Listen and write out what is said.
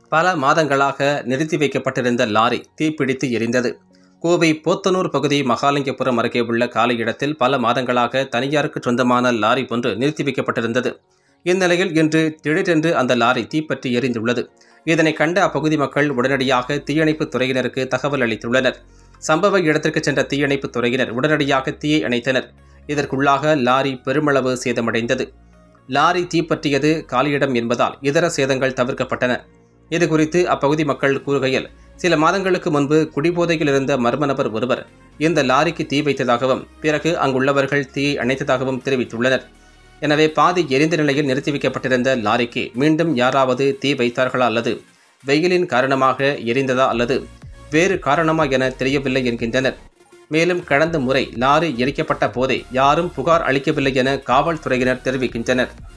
பல மாதங்களாக நிறுத்தி வைக்கப்பட்டிருந்த லாரி தீப்பிடித்து எரிந்தது கோவை போத்தனூர் பகுதி மகாலிங்கபுரம் அருகே உள்ள காலி இடத்தில் பல மாதங்களாக தனியாருக்கு சொந்தமான லாரி ஒன்று நிறுத்தி வைக்கப்பட்டிருந்தது இந்நிலையில் இன்று திடீரென்று அந்த லாரி தீப்பற்றி எரிந்துள்ளது இதனை கண்ட அப்பகுதி மக்கள் உடனடியாக தீயணைப்புத் துறையினருக்கு தகவல் அளித்துள்ளனர் சம்பவ இடத்திற்கு சென்ற தீயணைப்புத் துறையினர் உடனடியாக தீயை அணைத்தனர் இதற்குள்ளாக லாரி பெருமளவு சேதமடைந்தது லாரி தீப்பற்றியது காலியிடம் என்பதால் இதர சேதங்கள் தவிர்க்கப்பட்டன இதுகுறித்து அப்பகுதி மக்கள் கூறுகையில் சில மாதங்களுக்கு முன்பு குடிபோதையில் இருந்த மர்ம நபர் ஒருவர் இந்த லாரிக்கு தீ வைத்ததாகவும் பிறகு அங்குள்ளவர்கள் தீயை அணைத்ததாகவும் தெரிவித்துள்ளனர் எனவே பாதி எரிந்த நிலையில் நிறுத்தி வைக்கப்பட்டிருந்த லாரிக்கு மீண்டும் யாராவது தீ வைத்தார்களா அல்லது வெயிலின் காரணமாக எரிந்ததா அல்லது வேறு காரணமா என தெரியவில்லை என்கின்றனர் மேலும் கடந்த முறை லாரி எரிக்கப்பட்ட போதே யாரும் புகார் அளிக்கவில்லை என காவல்துறையினர் தெரிவிக்கின்றனர்